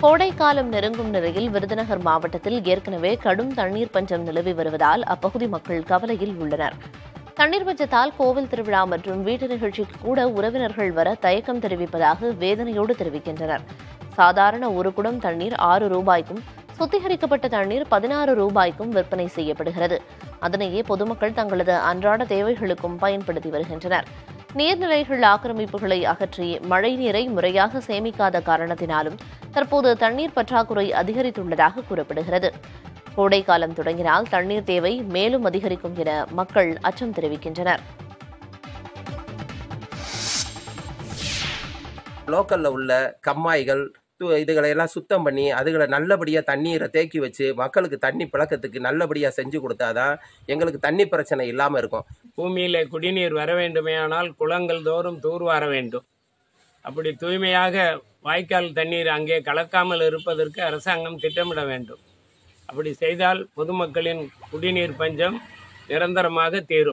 கோடைக்காலம் நெருங்கும் நிலையில் விருதுநகர் மாவட்டத்தில் ஏற்கனவே கடும் தண்ணீர் பஞ்சம் நிலவி வருவதால் அப்பகுதி மக்கள் கவலையில் உள்ளனர் தண்ணீர் பஞ்சத்தால் கோவில் திருவிழா மற்றும் வீட்டு நிகழ்ச்சிக்கு கூட உறவினர்கள் வர தயக்கம் தெரிவிப்பதாக வேதனையோடு தெரிவிக்கின்றனர் சாதாரண ஒரு குடம் தண்ணீர் ஆறு ரூபாய்க்கும் சுத்திகரிக்கப்பட்ட தண்ணீர் பதினாறு ரூபாய்க்கும் விற்பனை செய்யப்படுகிறது அதனையே பொதுமக்கள் தங்களது அன்றாட தேவைகளுக்கும் பயன்படுத்தி வருகின்றனர் நீர்நிலைகள் ஆக்கிரமிப்புகளை அகற்றி மழைநீரை முறையாக சேமிக்காத காரணத்தினாலும் தற்போது தண்ணீர் பற்றாக்குறை அதிகரித்துள்ளதாக கூறப்படுகிறது கோடைக்காலம் தொடங்கினால் தண்ணீர் தேவை மேலும் அதிகரிக்கும் என மக்கள் அச்சம் தெரிவிக்கின்றனர் லோக்கல்ல உள்ள கம்மாய்கள் து- இதுகளை எல்லாம் சுத்தம் பண்ணி அதுகளை நல்லபடியாக தண்ணீரை தேக்கி வச்சு மக்களுக்கு தண்ணி பழக்கத்துக்கு நல்லபடியாக செஞ்சு கொடுத்தாதான் எங்களுக்கு தண்ணி பிரச்சனை இல்லாமல் இருக்கும் பூமியிலே குடிநீர் வர வேண்டுமேயானால் குளங்கள் தோறும் தூர்வார வேண்டும் அப்படி தூய்மையாக வாய்க்கால் தண்ணீர் அங்கே கலக்காமல் இருப்பதற்கு அரசாங்கம் திட்டமிட வேண்டும் அப்படி செய்தால் பொதுமக்களின் குடிநீர் பஞ்சம் நிரந்தரமாக தீரும்